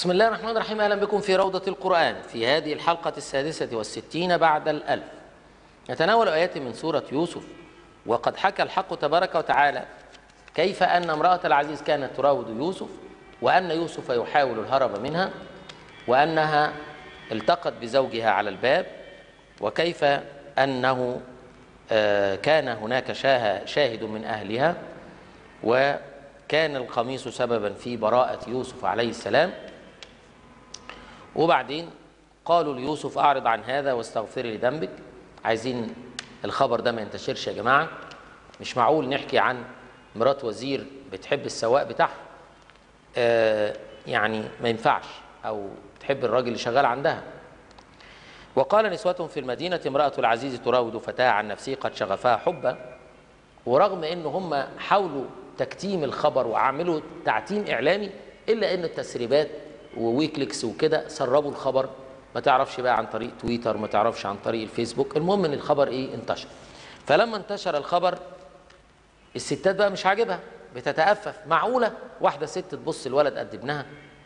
بسم الله الرحمن الرحيم أهلا بكم في روضة القرآن في هذه الحلقة السادسة والستين بعد الألف نتناول آيات من سورة يوسف وقد حكى الحق تبارك وتعالى كيف أن امرأة العزيز كانت تراود يوسف وأن يوسف يحاول الهرب منها وأنها التقت بزوجها على الباب وكيف أنه آه، كان هناك شاه- شاهد من أهلها وكان القميص سببا في براءة يوسف عليه السلام وبعدين قالوا ليوسف أعرض عن هذا واستغفري لذنبك عايزين الخبر ده ما ينتشرش يا جماعة مش معقول نحكي عن مرات وزير بتحب السواق بتاعها آه يعني ما ينفعش أو تحب الراجل اللي شغال عندها وقال نسوة في المدينة امرأة العزيز تراود فتاة عن نفسه قد شغفها حبا ورغم ان هم حاولوا تكتيم الخبر وعملوا تعتيم اعلامي الا ان التسريبات وويكليكس وكده سربوا الخبر ما تعرفش بقى عن طريق تويتر ما تعرفش عن طريق الفيسبوك المهم ان الخبر ايه انتشر فلما انتشر الخبر الستات بقى مش عاجبها بتتأفف معقولة واحدة ست تبص الولد قد ابنها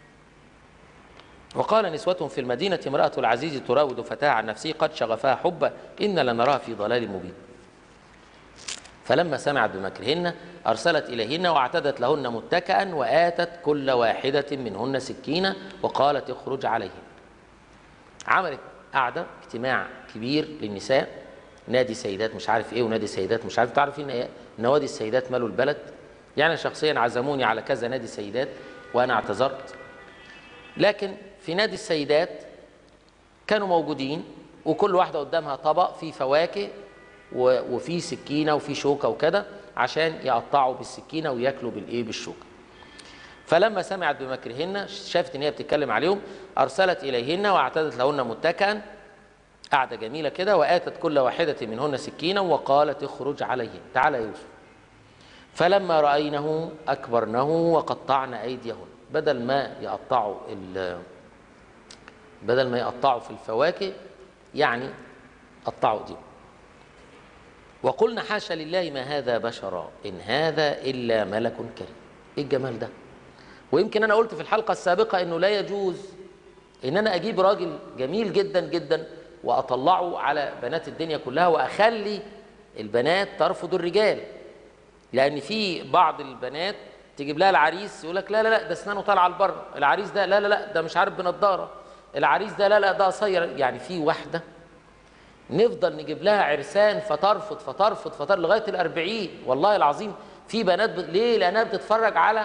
وقال نسوة في المدينة امرأة العزيز تراود فتاة عن نفسه قد شغفها حبا إن لنراها في ضلال مبين فلما سمعت بمكرهن أرسلت إليهن واعتدت لهن متكئا وآتت كل واحدة منهن سكينة وقالت اخرج عليهن عملت قعدة اجتماع كبير للنساء نادي سيدات مش عارف ايه ونادي سيدات مش عارف تعرفين ايه نوادي السيدات مالوا البلد يعني شخصيا عزموني على كذا نادي سيدات وانا اعتذرت لكن في نادي السيدات كانوا موجودين وكل واحدة قدامها طبق فيه فواكه و- وفيه سكينة وفيه شوكة وكده عشان يقطعوا بالسكينة وياكلوا بالايه بالشوكة فلما سمعت بمكرهن شافت ان هي بتتكلم عليهم ارسلت اليهن واعتدت لهن متكئا قعده جميله كده واتت كل واحده منهن سكينا وقالت اخرج عليهن تعالى يا يوسف فلما راينه اكبرنه وقطعن ايديهن بدل ما يقطعوا ال- بدل ما يقطعوا في الفواكه يعني قطعوا ايديهم وقلنا حاشا لله ما هذا بشرا ان هذا الا ملك كريم ايه الجمال ده ويمكن انا قلت في الحلقه السابقه انه لا يجوز ان انا اجيب راجل جميل جدا جدا واطلعه على بنات الدنيا كلها واخلي البنات ترفض الرجال لان في بعض البنات تجيب لها العريس يقول لك لا لا لا ده اسنانه طالعه لبره العريس ده لا لا لا ده مش عارف بنضاره العريس ده لا لا ده قصير يعني في واحده نفضل نجيب لها عرسان فترفض فترفض فترفض لغايه الأربعين والله العظيم في بنات ب... ليه؟ لانها بتتفرج على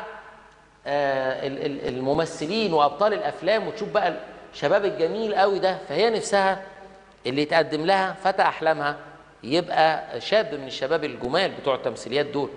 آه ال- ال- الممثلين وابطال الافلام وتشوف بقى الشباب الجميل قوي ده فهي نفسها اللي يتقدم لها فتى احلامها يبقى شاب من الشباب الجمال بتوع التمثيليات دول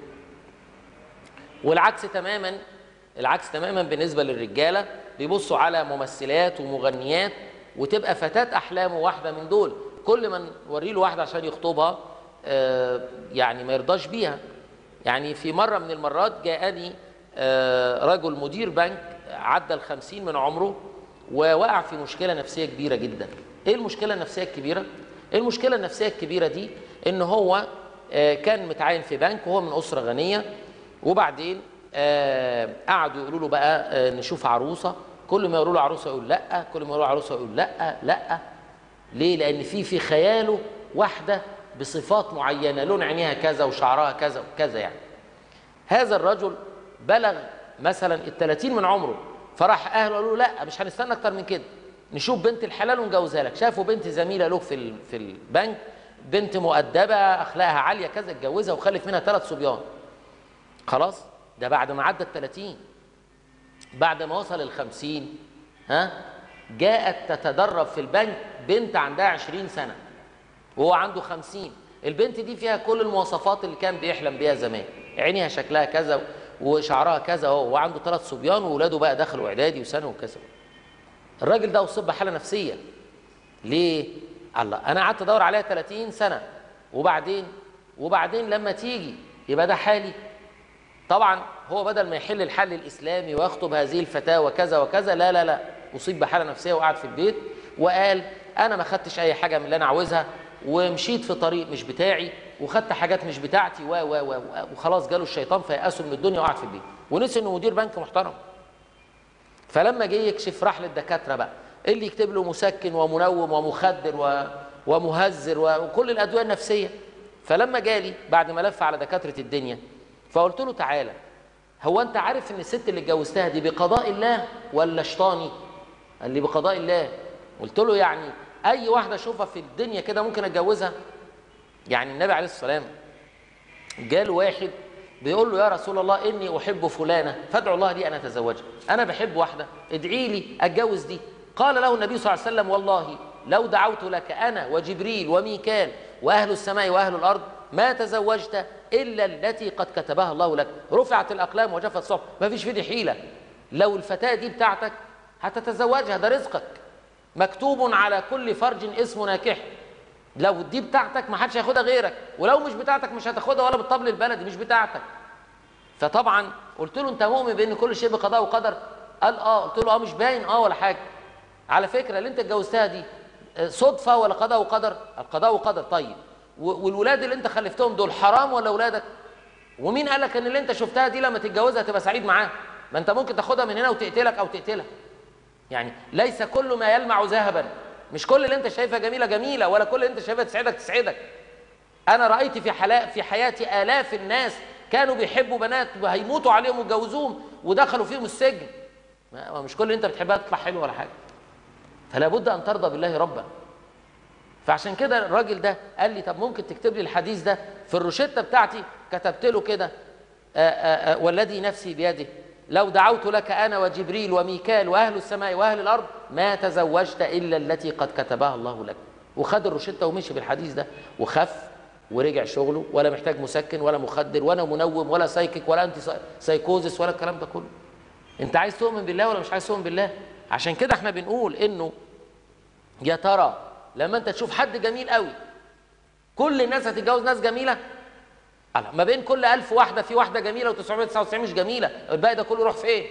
والعكس تماما العكس تماما بالنسبه للرجاله بيبصوا على ممثلات ومغنيات وتبقى فتاه احلامه واحده من دول كل ما نوري له واحده عشان يخطبها آه، يعني ما يرضاش بيها يعني في مره من المرات جاءني آه، رجل مدير بنك عدى الخمسين من عمره ووقع في مشكله نفسيه كبيره جدا ايه المشكله النفسيه الكبيره المشكله النفسيه الكبيره دي ان هو آه، كان متعين في بنك وهو من اسره غنيه وبعدين آه، قعدوا يقولوا له بقى آه، نشوف عروسه كل ما يقولوا له عروسه يقول لا كل ما يقولوا له عروسه يقول لا لا ليه لان في في خياله واحده بصفات معينه لون عينيها كذا وشعرها كذا وكذا يعني هذا الرجل بلغ مثلا ال 30 من عمره فراح اهله قالوا له لا مش هنستنى اكتر من كده نشوف بنت الحلال ونجوزها لك شافوا بنت زميله له في ال- في البنك بنت مؤدبه اخلاقها عاليه كذا اتجوزها وخلف منها ثلاث صبيان خلاص ده بعد ما عدى ال 30 بعد ما وصل ال 50 ها جاءت تتدرب في البنك بنت عندها 20 سنه وهو عنده 50 البنت دي فيها كل المواصفات اللي كان بيحلم بيها زمان عينيها شكلها كذا وشعرها كذا هو وعنده ثلاث صبيان واولاده بقى دخلوا اعدادي وسنه وكذا الراجل ده اصيب بحاله نفسيه ليه الله انا قعدت ادور عليها 30 سنه وبعدين وبعدين لما تيجي يبقى ده حالي طبعا هو بدل ما يحل الحل الاسلامي ويخطب هذه الفتاه وكذا وكذا لا لا لا اصيب بحاله نفسيه وقعد في البيت وقال انا ما خدتش اي حاجه من اللي انا عاوزها ومشيت في طريق مش بتاعي وخدت حاجات مش بتاعتي و و و و- وخلاص جاله الشيطان فيأسه من الدنيا وقعد في البيت ونسي انه مدير بنك محترم فلما جه يكشف راح للدكاتره بقى اللي يكتب له مسكن ومنوم ومخدر و... ومهزر وكل الادويه النفسيه فلما جالي بعد ما لف على دكاتره الدنيا فقلت له تعالى هو انت عارف ان الست اللي اتجوزتها دي بقضاء الله ولا شيطاني قال لي بقضاء الله قلت له يعني اي واحده اشوفها في الدنيا كده ممكن اتجوزها يعني النبي عليه الصلاه والسلام جاله واحد بيقول له يا رسول الله اني احب فلانه فادعو الله لي ان اتزوجها انا بحب واحده ادعي لي اتجوز دي قال له النبي صلى الله عليه وسلم والله لو دعوت لك انا وجبريل وميكال واهل السماء واهل الارض ما تزوجت الا التي قد كتبها الله لك رفعت الاقلام وجفت الصحف ما فيش في دي حيله لو الفتاه دي بتاعتك هتتزوجها ده رزقك مكتوب على كل فرج اسم ناكح لو دي بتاعتك ما حدش هياخدها غيرك ولو مش بتاعتك مش هتاخدها ولا بالطبل البلدي مش بتاعتك فطبعا قلت له انت مؤمن بان كل شيء بقضاء وقدر قال اه قلت له اه مش باين اه ولا حاجه على فكره اللي انت اتجوزتها دي صدفه ولا قضاء وقدر القضاء وقدر طيب والولاد اللي انت خلفتهم دول حرام ولا اولادك ومين قال لك ان اللي انت شفتها دي لما تتجوزها تبقى سعيد معاها ما انت ممكن تاخدها من هنا وتقتلك او تقتلها يعني ليس كل ما يلمع ذهبا مش كل اللي انت شايفها جميله جميله ولا كل اللي انت شايفها تسعدك تسعدك انا رايت في حلا في حياتي الاف الناس كانوا بيحبوا بنات وهيموتوا عليهم ويتجوزوهم ودخلوا فيهم السجن ما مش كل اللي انت بتحبها تطلع حلو ولا حاجه فلا بد ان ترضى بالله ربا فعشان كده الراجل ده قال لي طب ممكن تكتب لي الحديث ده في الروشته بتاعتي كتبت له كده والذي نفسي بيده لو دعوت لك انا وجبريل وميكال واهل السماء واهل الارض ما تزوجت الا التي قد كتبها الله لك وخد الروشته ومشي بالحديث ده وخف ورجع شغله ولا محتاج مسكن ولا مخدر ولا منوم ولا سايكك ولا انت سايكوزس ولا الكلام ده كله انت عايز تؤمن بالله ولا مش عايز تؤمن بالله عشان كده احنا بنقول انه يا ترى لما انت تشوف حد جميل قوي كل الناس هتتجوز ناس جميله ما بين كل ألف واحدة في واحدة جميلة و999 مش جميلة الباقي ده كله يروح فين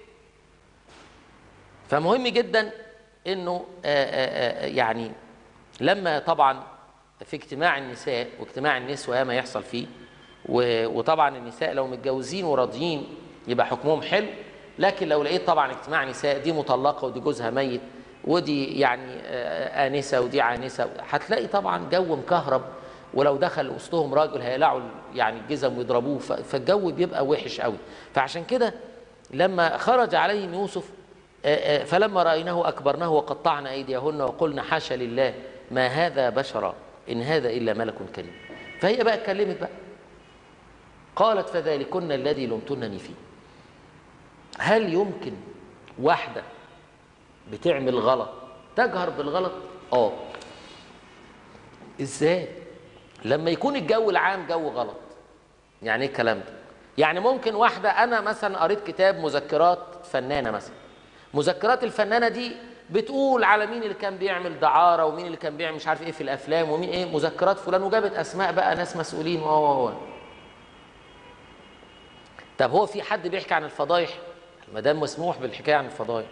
فمهم جدا انه آآ آآ يعني لما طبعا في اجتماع النساء واجتماع النسوة ما يحصل فيه وطبعا النساء لو متجوزين وراضيين يبقى حكمهم حلو لكن لو لقيت طبعا اجتماع نساء دي مطلقة ودي جوزها ميت ودي يعني آنسة ودي عانسة هتلاقي طبعا جو مكهرب ولو دخل وسطهم راجل هيقلعوا يعني الجزم ويضربوه فالجو بيبقى وحش قوي فعشان كده لما خرج عليهم يوسف فلما رأيناه أكبرناه وقطعنا أيديهن وقلنا حاشا لله ما هذا بشرا إن هذا إلا ملك كريم فهي بقى اتكلمت بقى قالت فذلكن الذي لمتنني فيه هل يمكن واحدة بتعمل غلط تجهر بالغلط اه ازاي لما يكون الجو العام جو غلط يعني ايه الكلام ده يعني ممكن واحده انا مثلا قريت كتاب مذكرات فنانه مثلا مذكرات الفنانه دي بتقول على مين اللي كان بيعمل دعاره ومين اللي كان بيعمل مش عارف ايه في الافلام ومين ايه مذكرات فلان وجابت اسماء بقى ناس مسؤولين و و طب هو في حد بيحكي عن الفضايح ما دام مسموح بالحكايه عن الفضايح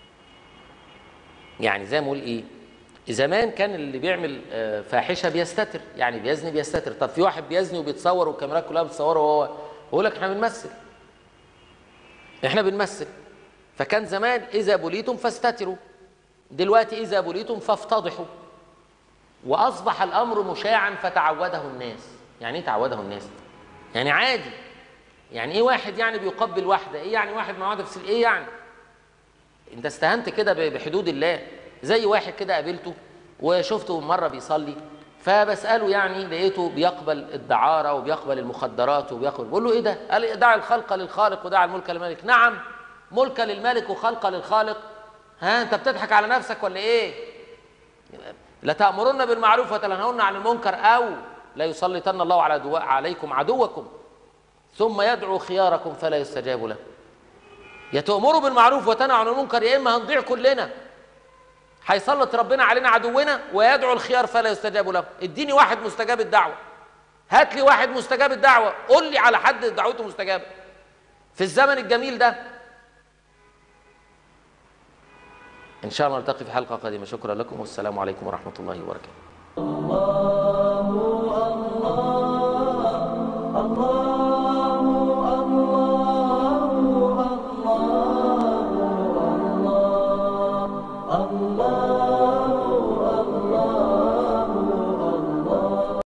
يعني زي ما اقول ايه زمان كان اللي بيعمل فاحشه بيستتر يعني بيزني بيستتر طب في واحد بيزني وبيتصور والكاميرات كلها بتصوره وهو يقول لك احنا بنمثل احنا بنمثل فكان زمان اذا بليتم فاستتروا دلوقتي اذا بليتم فافتضحوا واصبح الامر مشاعا فتعوده الناس يعني ايه تعوده الناس يعني عادي يعني ايه واحد يعني بيقبل واحده ايه يعني واحد مع واحده في ايه يعني انت استهنت كده بحدود الله زي واحد كده قابلته وشفته مره بيصلي فبساله يعني لقيته بيقبل الدعاره وبيقبل المخدرات وبيقبل بقول له ايه ده؟ قال دع الخلق للخالق ودع الملك للملك نعم ملك للملك وخلق للخالق ها انت بتضحك على نفسك ولا ايه؟ لتأمرن بالمعروف وتنهون عن المنكر او لا يسلطن الله على دواء عليكم عدوكم ثم يدعو خياركم فلا يستجاب له يا تأمروا بالمعروف وتنهوا عن المنكر يا اما هنضيع كلنا هيسلط ربنا علينا عدونا ويدعو الخيار فلا يستجاب له اديني واحد مستجاب الدعوه هات لي واحد مستجاب الدعوه قول لي على حد دعوته مستجابه في الزمن الجميل ده ان شاء الله نلتقي في حلقه قادمه شكرا لكم والسلام عليكم ورحمه الله وبركاته الله الله الله الله الله الله